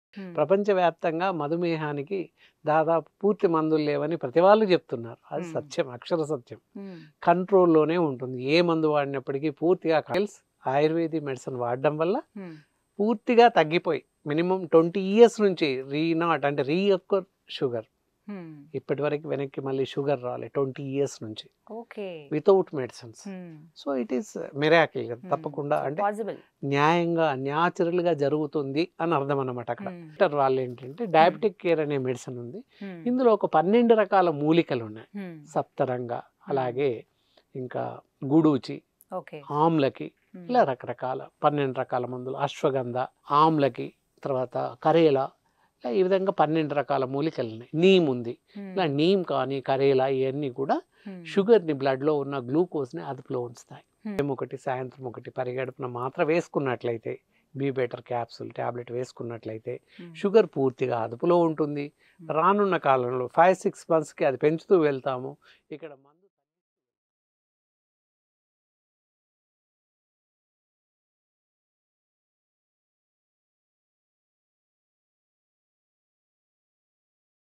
ఉమ్, ప్రపంచవ్యాప్తంగా మధుమేహానికి దాదాపు పూర్తి మందులు లేవని ప్రతి వాళ్ళు చెప్తున్నారు అది Hmm. సత్యం అక్షర సత్యం ఉమ్, కంట్రోల్లోనే ఉంటుంది ఏ మందు వాడినప్పటికీ పూర్తిగా కాయిల్స్ ఆయుర్వేదిక్ మెడిసిన్ వాడడం వల్ల ఉమ్, పూర్తిగా తగ్గిపోయి మినిమం ట్వంటీ ఇయర్స్ నుంచి రీనాట్ అంటే రీ యొక్క షుగర్ ఉమ్, ఇప్పటి వరకు వెనక్కి మళ్ళీ షుగర్ రాలే ట్వంటీ ఇయర్స్ నుంచి okay without medicines um, so it is miracle um, తప్పకుండా so అంటే possible. న్యాయంగా న్యాచురల్ గా జరుగుతుంది అని అర్థం అన్నమాట అక్కడ ఉమ్, డాక్టర్ వాళ్ళు ఏంటంటే డయాబెటిక్ కేర్ అనే మెడిసిన్ ఉంది ఉమ్, ఇందులో ఒక పన్నెండు రకాల మూలికలు ఉన్నాయి ఉమ్, సప్తరంగ అలాగే ఇంకా గుడూచి ఓకే ఆమ్లకి ఉమ్, ఇలా రకరకాల పన్నెండు రకాల మందులు అశ్వగంధ ఆమ్లకి తర్వాత కరేలా ఇలా ఈ విధంగా పన్నెండు రకాల మూలికలు ఉన్నాయి నీమ్ ఉంది ఉమ్, ఇలా నీమ్ కానీ కరేలా ఇవన్నీ కూడా ఉమ్, షుగర్ని బ్లడ్లో ఉన్న గ్లూకోజ్ని అదుపులో ఉంచుతాయి Hmm. ఉదయం ఒకటి సాయంత్రం ఒకటి పరిగడుపున మాత్రం వేసుకున్నట్లయితే బీ బెటర్ క్యాప్సూల్ ట్యాబ్లెట్ వేసుకున్నట్లయితే ఉమ్, షుగర్ పూర్తిగా అదుపులో ఉంటుంది Hmm. రానున్న కాలంలో ఫైవ్ సిక్స్ మంత్స్కి అది పెంచుతూ వెళ్తాము ఇక్కడ మందు